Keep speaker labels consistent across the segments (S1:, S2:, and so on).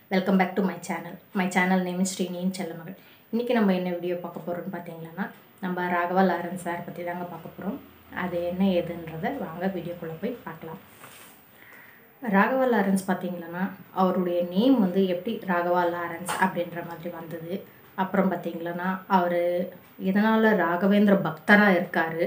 S1: welcome back to my channel my channel name is ஸ்ரீனியின் செல்லமகள் இன்றைக்கி நம்ம என்ன வீடியோ பார்க்க போகிறோம்னு பார்த்தீங்கன்னா நம்ம ராகவா லாரன்ஸ் சார் பற்றி தாங்க பார்க்க போகிறோம் அது என்ன ஏதுன்றதை வாங்க வீடியோக்குள்ளே போய் பார்க்கலாம் ராகவா லாரன்ஸ் பார்த்தீங்கன்னா அவருடைய நேம் வந்து எப்படி ராகவா லாரன்ஸ் அப்படின்ற மாதிரி வந்தது அப்புறம் பார்த்தீங்கன்னா அவர் இதனால் ராகவேந்திர பக்தராக இருக்கார்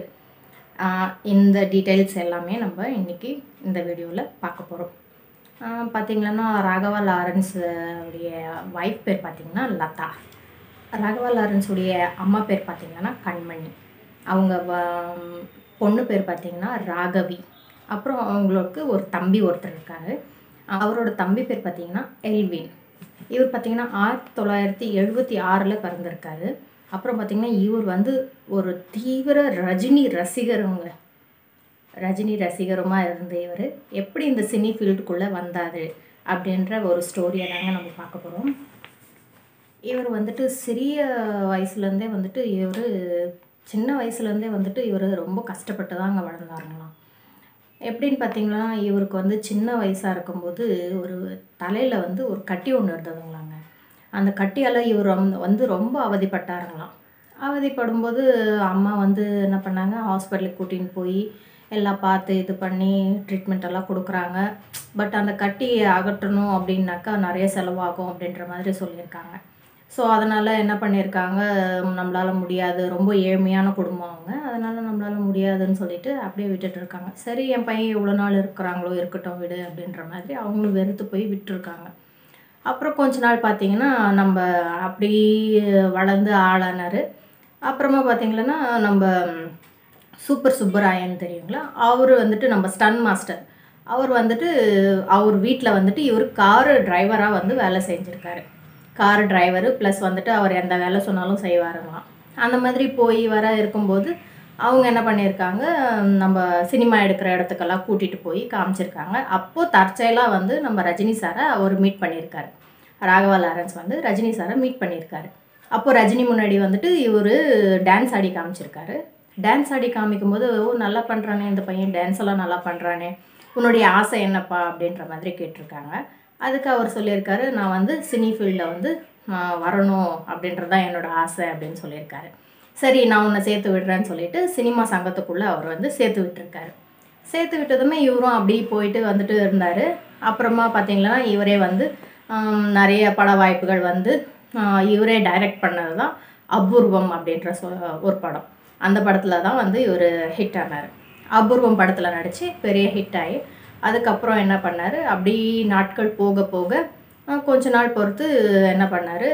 S1: இந்த டீட்டெயில்ஸ் எல்லாமே நம்ம இன்றைக்கி இந்த வீடியோவில் பார்க்க போகிறோம் பார்த்தீங்கன்னா ராகவா லாரன்ஸ் உடைய ஒய்ஃப் பேர் பார்த்தீங்கன்னா லதா ராகவா லாரன்ஸ் உடைய அம்மா பேர் பார்த்தீங்கன்னா கண்மணி அவங்க வ- பொண்ணு பேர் பார்த்தீங்கன்னா ராகவி அப்புறம் அவங்களுக்கு ஒரு தம்பி ஒருத்தர் இருக்காரு அவரோட தம்பி பேர் பார்த்தீங்கன்னா எல்வின் இவர் பார்த்தீங்கன்னா ஆயிரத்தி தொள்ளாயிரத்தி எழுபத்தி ஆறில் பிறந்திருக்காரு அப்புறம் பார்த்தீங்கன்னா இவர் வந்து ஒரு தீவிர ரஜினி ரசிகருங்க ரஜினி ரசிகருமாக இருந்த இவர் எப்படி இந்த சினி ஃபீல்டுக்குள்ளே வந்தார் அப்படின்ற ஒரு ஸ்டோரியை தாங்க நம்ம பார்க்க போகிறோம் இவர் வந்துட்டு சிறிய வயசுலேருந்தே வந்துட்டு இவர் சின்ன வயசுலேருந்தே வந்துட்டு இவர் ரொம்ப கஷ்டப்பட்டு தாங்க வளர்ந்தாருங்களாம் எப்படின்னு பார்த்தீங்கன்னா இவருக்கு வந்து சின்ன வயசாக இருக்கும்போது ஒரு தலையில் வந்து ஒரு கட்டி ஒன்று இருந்ததுங்களாங்க அந்த கட்டியால் இவர் வந்து- வந்து ரொம்ப அவதிப்பட்டாருங்களாம் அவதிப்படும்போது அம்மா வந்து என்ன பண்ணாங்க ஹாஸ்பிட்டலுக்கு கூட்டின்னு போய் எல்லாம் பார்த்து இது பண்ணி ட்ரீட்மெண்ட் எல்லாம் கொடுக்குறாங்க பட் அந்த கட்டி அகற்றணும் அப்படின்னாக்கா நிறைய செலவாகும் அப்படின்ற மாதிரி சொல்லியிருக்காங்க ஸோ அதனால் என்ன பண்ணியிருக்காங்க நம்மளால் முடியாது ரொம்ப ஏழ்மையான குடும்பம் அவங்க அதனால் நம்மளால் முடியாதுன்னு சொல்லிட்டு அப்படியே விட்டுட்டு இருக்காங்க சரி என் பையன் எவ்வளோ நாள் இருக்கிறாங்களோ இருக்கட்டும் விடு அப்படின்ற மாதிரி அவங்களும் வெறுத்து போய் விட்டுருக்காங்க அப்புறம் கொஞ்ச நாள் பார்த்தீங்கன்னா நம்ம அப்படி வளர்ந்து ஆளானார் அப்புறமா பார்த்தீங்கன்னா நம்ம சூப்பர் சுப்பராயன் தெரியுங்களா அவர் வந்துட்டு நம்ம ஸ்டன் மாஸ்டர் அவர் வந்துட்டு அவர் வீட்டில் வந்துட்டு இவர் காரு டிரைவராக வந்து வேலை செஞ்சுருக்காரு கார் டிரைவரு ப்ளஸ் வந்துட்டு அவர் எந்த வேலை சொன்னாலும் செய்வாருங்களாம் அந்த மாதிரி போய் வர இருக்கும்போது அவங்க என்ன பண்ணியிருக்காங்க நம்ம சினிமா எடுக்கிற இடத்துக்கெல்லாம் கூட்டிகிட்டு போய் காமிச்சிருக்காங்க அப்போது தற்செயலாக வந்து நம்ம ரஜினி சாரை அவர் மீட் பண்ணியிருக்காரு ராகவா லாரன்ஸ் வந்து ரஜினி சாரை மீட் பண்ணியிருக்காரு அப்போ ரஜினி முன்னாடி வந்துட்டு இவர் டான்ஸ் ஆடி காமிச்சிருக்காரு டான்ஸ் ஆடி காமிக்கும்போது ஓ நல்லா பண்ணுறானே இந்த பையன் டான்ஸ் எல்லாம் நல்லா பண்ணுறானே உன்னுடைய ஆசை என்னப்பா அப்படின்ற மாதிரி கேட்டிருக்காங்க அதுக்கு அவர் சொல்லியிருக்காரு நான் வந்து சினி ஃபீல்டில் வந்து நான் வரணும் அப்படின்றது தான் என்னோட ஆசை அப்படின்னு சொல்லியிருக்காரு சரி நான் உன்னை சேர்த்து விடுறேன்னு சொல்லிட்டு சினிமா சங்கத்துக்குள்ளே அவர் வந்து சேர்த்து விட்டுருக்காரு சேர்த்து விட்டதுமே இவரும் அப்படி போயிட்டு வந்துட்டு இருந்தார் அப்புறமா பார்த்தீங்கன்னா இவரே வந்து ஆம், நிறைய பட வாய்ப்புகள் வந்து ஆ, இவரே டைரக்ட் பண்ணது தான் அபூர்வம் அப்படின்ற சொ ஒரு படம் அந்த படத்தில் தான் வந்து இவர் ஹிட் ஆனார் அபூர்வம் படத்தில் நடித்து பெரிய ஹிட் ஆகி அதுக்கப்புறம் என்ன பண்ணார் அப்படி நாட்கள் போக போக ஆ, கொஞ்ச நாள் பொறுத்து என்ன பண்ணார்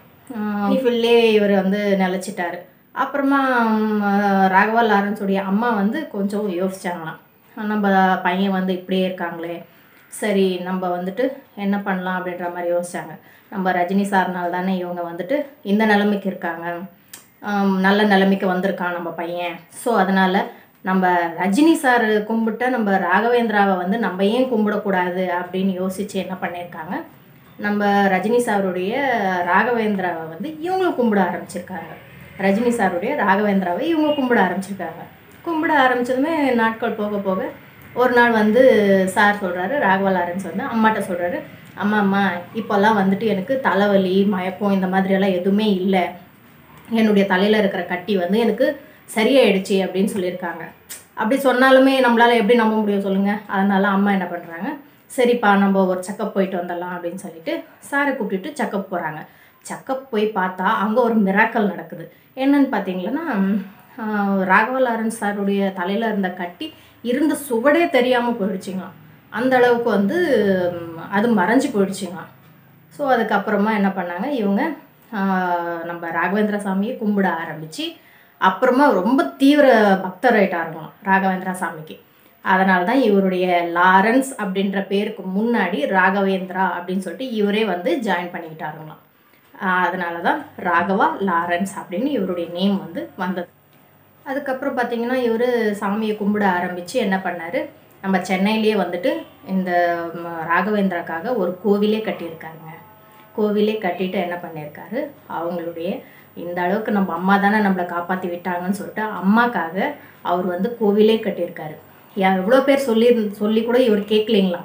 S1: ஃபுல்லே இவர் வந்து நிலச்சிட்டாரு அப்புறமா ம், ராகவா லாரன்ஸுடைய அம்மா வந்து கொஞ்சம் யோசிச்சாங்களாம் நம்ம பையன் வந்து இப்படியே இருக்காங்களே சரி நம்ம வந்துட்டு என்ன பண்ணலாம் அப்படின்ற மாதிரி யோசிச்சாங்க நம்ம ரஜினி சார்னால தானே இவங்க வந்துட்டு இந்த நிலைமைக்கு இருக்காங்க ஆம், நல்ல நிலைமைக்கு வந்திருக்கான் நம்ம பையன் ஸோ அதனால் நம்ம ரஜினி சார் கும்பிட்ட நம்ம ராகவேந்திராவை வந்து நம்ம ஏன் கும்பிடக்கூடாது அப்படின்னு யோசித்து என்ன பண்ணியிருக்காங்க நம்ம ரஜினி சாருடைய ராகவேந்திராவை வந்து இவங்களும் கும்பிட ஆரம்பிச்சிருக்காங்க ரஜினி சாருடைய ராகவேந்திராவை இவங்க கும்பிட ஆரம்பிச்சிருக்காங்க கும்பிட ஆரம்பிச்சதுமே நாட்கள் போக போக ஒரு நாள் வந்து சார் சொல்கிறாரு ராகவா லாரன்ஸ் வந்து அம்மாட்ட சொல்கிறாரு அம்மா அம்மா இப்போல்லாம் வந்துட்டு எனக்கு தலைவலி மயக்கம் இந்த மாதிரியெல்லாம் எதுவுமே இல்லை என்னுடைய தலையில் இருக்கிற கட்டி வந்து எனக்கு சரியாயிடுச்சு அப்படின்னு சொல்லியிருக்காங்க அப்படி சொன்னாலுமே நம்மளால் எப்படி நம்ப முடியும் சொல்லுங்கள் அதனால அம்மா என்ன பண்ணுறாங்க சரிப்பா நம்ம ஒரு செக்கப் போயிட்டு வந்துடலாம் அப்படின்னு சொல்லிட்டு சாரை கூப்பிட்டுட்டு செக்கப் போகிறாங்க செக்கப் போய் பார்த்தா அங்கே ஒரு மிராக்கல் நடக்குது என்னன்னு பார்த்தீங்கன்னா ஆஹ், ராகவா லாரன்ஸ் சாருடைய தலையில் இருந்த கட்டி இருந்த சுவடே தெரியாமல் போயிடுச்சுங்களாம் அந்த அளவுக்கு வந்து ம், அது மறைஞ்சு போயிடுச்சுங்களாம் ஸோ அதுக்கப்புறமா என்ன பண்ணாங்க இவங்க ஆஹ், நம்ம ராகவேந்திர சாமியை கும்பிட ஆரம்பித்து அப்புறமா ரொம்ப தீவிர பக்தராயிட்டாருங்களாம் ராகவேந்திர சாமிக்கு அதனால தான் இவருடைய லாரன்ஸ் அப்படின்ற பேருக்கு முன்னாடி ராகவேந்திரா அப்படின்னு சொல்லிட்டு இவரே வந்து ஜாயின் பண்ணிக்கிட்டாருங்களாம் ஆஹ், அதனால தான் ராகவா லாரன்ஸ் அப்படின்னு இவருடைய நேம் வந்து வந்தது அதுக்கப்புறம் பார்த்தீங்கன்னா இவர் சாமியை கும்பிட ஆரம்பித்து என்ன பண்ணார் நம்ம சென்னையிலேயே வந்துட்டு இந்த ம, ராகவேந்திராக்காக ஒரு கோவிலே கட்டியிருக்காருங்க கோவிலே கட்டிட்டு என்ன பண்ணியிருக்காரு அவங்களுடைய இந்த அளவுக்கு நம்ம அம்மா தானே நம்மளை காப்பாற்றி விட்டாங்கன்னு சொல்லிட்டு அம்மாக்காக அவர் வந்து கோவிலே கட்டியிருக்காரு எவ்வளோ பேர் சொல்லி சொல்லி கூட இவர் கேட்கலிங்களாம்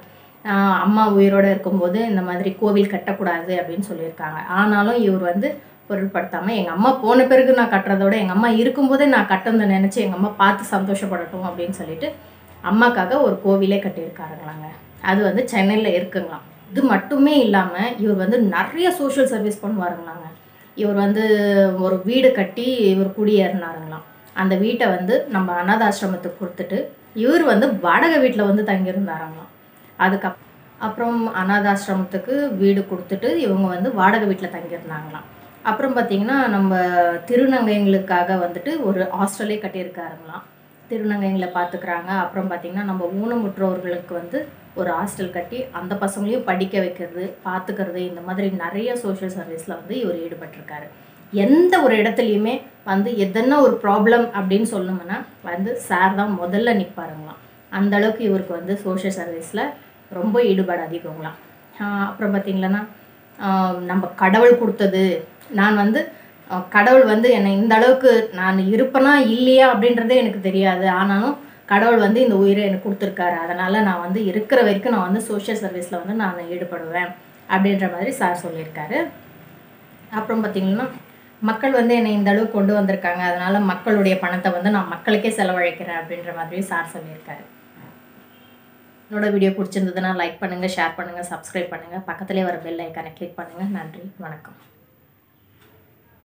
S1: ஆஹ் அம்மா உயிரோடு இருக்கும்போது இந்த மாதிரி கோவில் கட்டக்கூடாது அப்படின்னு சொல்லியிருக்காங்க ஆனாலும் இவர் வந்து பொருட்படுத்தாமல் எங்கள் அம்மா போன பிறகு நான் கட்டுறதோட எங்கள் அம்மா இருக்கும்போதே நான் கட்டுறதை நினச்சி எங்கள் அம்மா பார்த்து சந்தோஷப்படட்டும் அப்படின்னு சொல்லிட்டு அம்மாக்காக ஒரு கோவிலே கட்டியிருக்காருங்களாங்க அது வந்து சென்னையில் இருக்குங்களாம் இது மட்டுமே இல்லாமல் இவர் வந்து நிறைய சோஷியல் சர்வீஸ் பண்ணுவாருங்களாங்க இவர் வந்து ஒரு வீடு கட்டி இவர் குடியேறினாருங்களாம் அந்த வீட்டை வந்து நம்ம அனாதாசிரமத்துக்கு கொடுத்துட்டு இவர் வந்து வாடகை வீட்டில் வந்து தங்கியிருந்தாராங்களாம் அதுக்கப் அப்புறம் அனாதாசிரமத்துக்கு வீடு கொடுத்துட்டு இவங்க வந்து வாடகை வீட்டில் தங்கியிருந்தாங்களாம் அப்புறம் பார்த்திங்கன்னா நம்ம திருநங்கைங்களுக்காக வந்துட்டு ஒரு ஹாஸ்டலே கட்டியிருக்காருங்களாம் திருநங்கைங்களை பார்த்துக்கிறாங்க அப்புறம் பார்த்திங்கன்னா நம்ம ஊனமுற்றோர்களுக்கு வந்து ஒரு ஹாஸ்டல் கட்டி அந்த பசங்களையும் படிக்க வைக்கிறது பார்த்துக்கிறது இந்த மாதிரி நிறைய சோஷியல் சர்வீஸில் வந்து இவர் ஈடுபட்டிருக்காரு எந்த ஒரு இடத்துலையுமே வந்து எதனா ஒரு ப்ராப்ளம் அப்படின்னு சொல்லணும்னா வந்து சார் தான் முதல்ல நிற்பாருங்களாம் அந்த அளவுக்கு இவருக்கு வந்து சோஷியல் சர்வீஸில் ரொம்ப ஈடுபாடு அதிகங்களாம் ஆஹ் அப்புறம் பார்த்திங்களன்னா ஆஹ் நம்ம கடவுள் கொடுத்தது நான் வந்து ஆஹ் கடவுள் வந்து என்னை இந்த அளவுக்கு நான் இருப்பேனா இல்லையா அப்படின்றதே எனக்கு தெரியாது ஆனாலும் கடவுள் வந்து இந்த உயிரை எனக்கு கொடுத்துருக்காரு அதனால் நான் வந்து இருக்கிற வரைக்கும் நான் வந்து சோஷியல் சர்வீஸில் வந்து நான் ஈடுபடுவேன் அப்படின்ற மாதிரி சார் சொல்லியிருக்காரு அப்புறம் பார்த்திங்கன்னா மக்கள் வந்து என்னை இந்த அளவுக்கு கொண்டு வந்திருக்காங்க அதனால் மக்களுடைய பணத்தை வந்து நான் மக்களுக்கே செலவழிக்கிறேன் அப்படின்ற மாதிரி சார் சொல்லியிருக்காரு என்னோட வீடியோ பிடிச்சிருந்ததுன்னா லைக் பண்ணுங்கள் ஷேர் பண்ணுங்கள் சப்ஸ்கிரைப் பண்ணுங்கள் பக்கத்துலேயே வர பெல் ஐக்கானை கிளிக் பண்ணுங்கள் நன்றி வணக்கம்